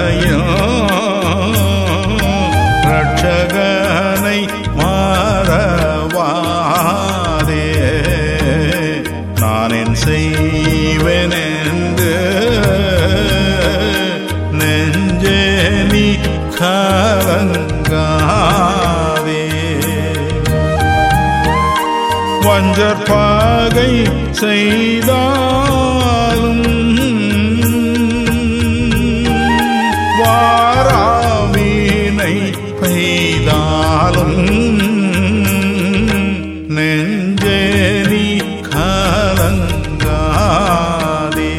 ரட்சகனை மாறவாதே நான் என் செய்வேன் என்று நெஞ்சே நீ கலங்காதே வஞ்சர் பாகை செய்தாலும் வாராமீனை பெய்தாலும் நெஞ்சே நீ கலங்காதே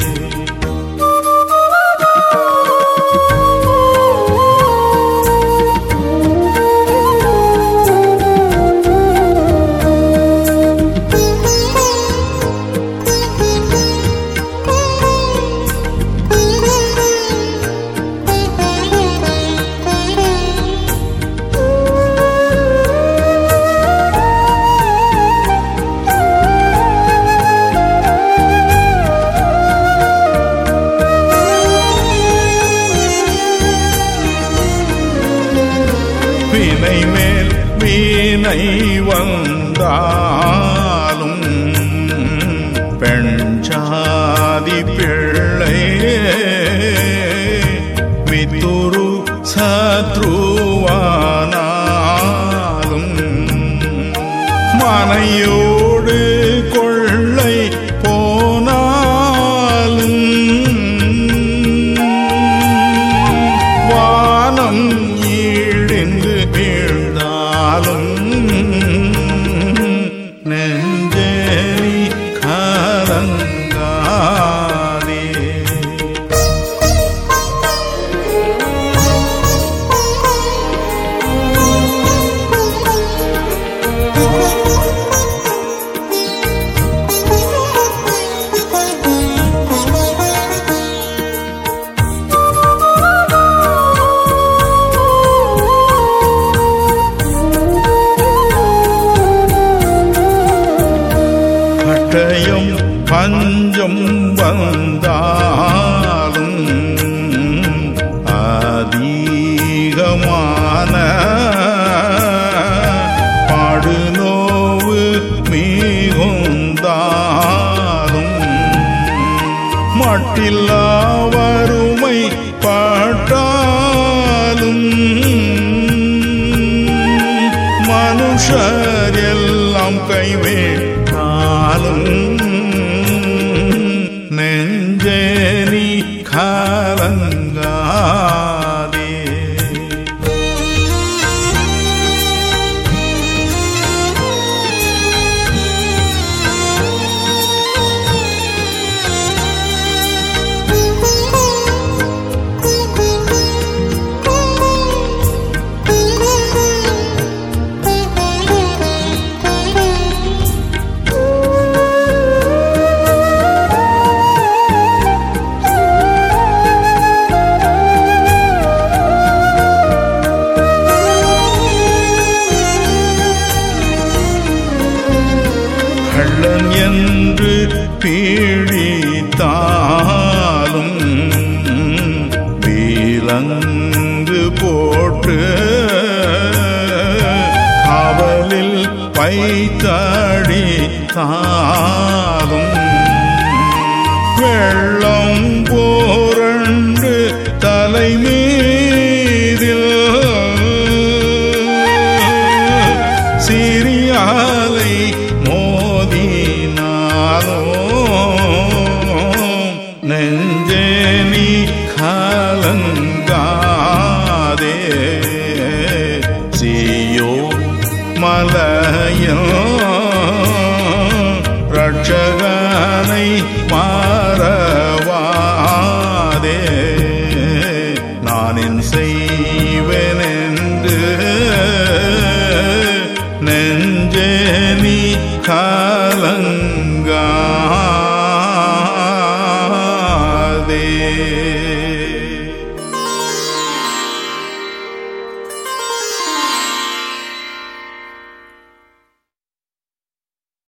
வினை மேல் வீணை வந்தாலும் பெண் சாதி பிள்ளை வித்துரு சத்ருவானாலும் மனையோடு கொள்ளை போனாலும் வானம் ஈழிந்து வீழ்ந்தாலும் நெஞ்சேரி கலங்காதே கட்டயம் பஞ்சம் வந்தாலும் அதிகமான பாடுநோவு மிகுந்தாலும் மட்டில்லா வறுமை பாட்டாலும் மனுஷர் எல்லாம் கைவேட்டாலும் நெஞ்சேரி கலங்காதே கள்ளன் என்று பீழித்தாலும் வீலங்கு போட்டு காவலில் பைத்தடி தாலும் வெள்ளம் போரண்டு தலைமீதில் சிறியாலை மோதினாலோ நெஞ்சே நீ கலங்காதே சீயோ மலையோ ரட்சகனை மாறவாதே நான் என் செய்வேன் என்று நெஞ்சே நீ கலங்காதே